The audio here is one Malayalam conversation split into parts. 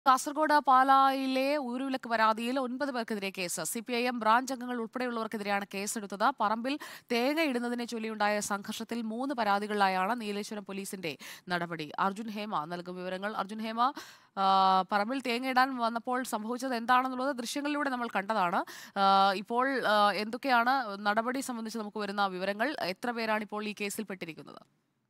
കാസർഗോഡ് പാലായിലെ ഊരുവിലക്ക് പരാതിയിൽ ഒൻപത് പേർക്കെതിരെ case C P I M branch അംഗങ്ങൾ ഉൾപ്പെടെയുള്ളവർക്കെതിരെയാണ് കേസെടുത്തത് പറമ്പിൽ തേങ്ങ ഇടുന്നതിനെ ചൊല്ലിയുണ്ടായ സംഘർഷത്തിൽ മൂന്ന് പരാതികളിലായാണ് നീലേശ്വരം പോലീസിന്റെ നടപടി അർജുൻ ഹേമ നൽകും വിവരങ്ങൾ അർജുൻ ഹേമ ആ, പറമ്പിൽ തേങ്ങ ഇടാൻ വന്നപ്പോൾ സംഭവിച്ചത് എന്താണെന്നുള്ളത് ദൃശ്യങ്ങളിലൂടെ നമ്മൾ കണ്ടതാണ് ആ, ഇപ്പോൾ ആ, എന്തൊക്കെയാണ് നടപടി സംബന്ധിച്ച് നമുക്ക് വരുന്ന വിവരങ്ങൾ എത്ര പേരാണ് ഇപ്പോൾ ഈ കേസിൽ പെട്ടിരിക്കുന്നത്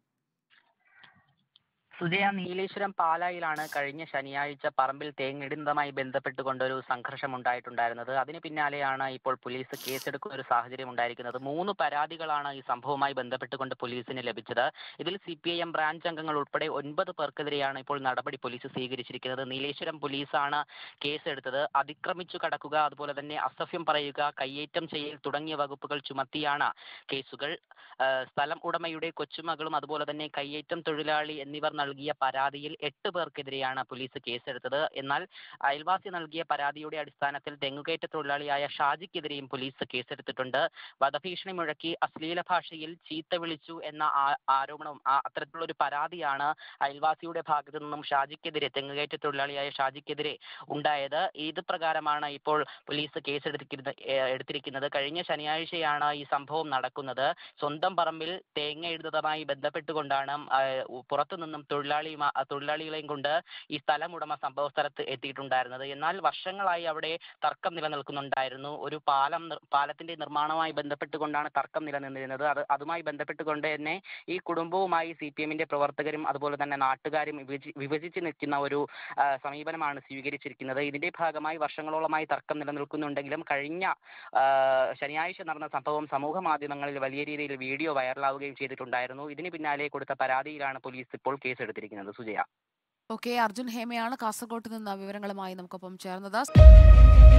സുജയ നീലേശ്വരം പാലായിലാണ് കഴിഞ്ഞ ശനിയാഴ്ച പറമ്പിൽ തേങ്ങിടുന്നതുമായി ബന്ധപ്പെട്ടുകൊണ്ട് ഒരു സംഘർഷം ഉണ്ടായിട്ടുണ്ടായിരുന്നത് അതിന് പിന്നാലെയാണ് ഇപ്പോൾ പോലീസ് കേസെടുക്കുന്ന ഒരു സാഹചര്യം ഉണ്ടായിരിക്കുന്നത് മൂന്ന് പരാതികളാണ് ഈ സംഭവവുമായി ബന്ധപ്പെട്ടുകൊണ്ട് പോലീസിന് ലഭിച്ചത് ഇതിൽ C P I M branch അംഗങ്ങൾ ഉൾപ്പെടെ ഒൻപത് പേർക്കെതിരെയാണ് ഇപ്പോൾ നടപടി പോലീസ് സ്വീകരിച്ചിരിക്കുന്നത് നീലേശ്വരം പോലീസാണ് കേസെടുത്തത് അതിക്രമിച്ചു കടക്കുക അതുപോലെ തന്നെ അസഭ്യം പറയുക കയ്യേറ്റം ചെയ്യൽ തുടങ്ങിയ വകുപ്പുകൾ ചുമത്തിയാണ് കേസുകൾ ആ, സ്ഥലം ഉടമയുടെ കൊച്ചുമകളും അതുപോലെ തന്നെ കയ്യേറ്റം തൊഴിലാളി എന്നിവർ നൽകിയ പരാതിയിൽ എട്ട് പേർക്കെതിരെയാണ് പോലീസ് കേസെടുത്തത് എന്നാൽ അയൽവാസി നൽകിയ പരാതിയുടെ അടിസ്ഥാനത്തിൽ തെങ്ങുകയറ്റ തൊഴിലാളിയായ ഷാജിക്കെതിരെയും പോലീസ് കേസെടുത്തിട്ടുണ്ട് വധഭീഷണി മുഴക്കി അശ്ലീല ഭാഷയിൽ ചീത്ത വിളിച്ചു എന്ന ആ- ആരോപണം ആ അത്തരത്തിലുള്ള ഒരു പരാതിയാണ് അയൽവാസിയുടെ ഭാഗത്തു നിന്നും ഷാജിക്കെതിരെ തെങ്ങുകയറ്റ തൊഴിലാളിയായ ഷാജിക്കെതിരെ ഉണ്ടായത് ഇത് പ്രകാരമാണ് ഇപ്പോൾ പോലീസ് കേസെടുത്തിരിക്കുന്നത് ഏ- എടുത്തിരിക്കുന്നത് കഴിഞ്ഞ ശനിയാഴ്ചയാണ് ഈ സംഭവം നടക്കുന്നത് സ്വന്തം പറമ്പിൽ തേങ്ങ ഇടുന്നതുമായി ബന്ധപ്പെട്ടുകൊണ്ടാണ് ആ, ഉ- പുറത്തു നിന്നും തൊഴിലാളി തൊഴിലാളികളെയും കൊണ്ട് ഈ സ്ഥലമുടമ സംഭവ സ്ഥലത്ത് എത്തിയിട്ടുണ്ടായിരുന്നത് എന്നാൽ വർഷങ്ങളായി അവിടെ തർക്കം നിലനിൽക്കുന്നുണ്ടായിരുന്നു ഒരു പാലം നിർ- പാലത്തിന്റെ നിർമ്മാണവുമായി ബന്ധപ്പെട്ടുകൊണ്ടാണ് തർക്കം നിലനിന്നിരുന്നത് അത് അതുമായി ബന്ധപ്പെട്ടുകൊണ്ട് തന്നെ ഈ കുടുംബവുമായി സി പി എമ്മിന്റെ പ്രവർത്തകരും അതുപോലെ തന്നെ നാട്ടുകാരും വിഭജി വിഭജിച്ച് നിൽക്കുന്ന ഒരു ആ, സമീപനമാണ് സ്വീകരിച്ചിരിക്കുന്നത് ഇതിന്റെ ഭാഗമായി വർഷങ്ങളോളമായി തർക്കം നിലനിൽക്കുന്നുണ്ടെങ്കിലും കഴിഞ്ഞ ആ, ശനിയാഴ്ച നടന്ന സംഭവം സമൂഹ മാധ്യമങ്ങളിൽ വലിയ രീതിയിൽ വീഡിയോ വൈറലാവുകയും ചെയ്തിട്ടുണ്ടായിരുന്നു ഇതിന് പിന്നാലെ കൊടുത്ത പരാതിയിലാണ് പോലീസ് ഇപ്പോൾ കേസെടുത്തിരിക്കുന്നത് സുജയ ഓക്കെ അർജുൻ ഹേമയാണ് കാസർഗോഡ് നിന്ന് വിവരങ്ങളുമായി നമുക്കൊപ്പം ചേർന്നത്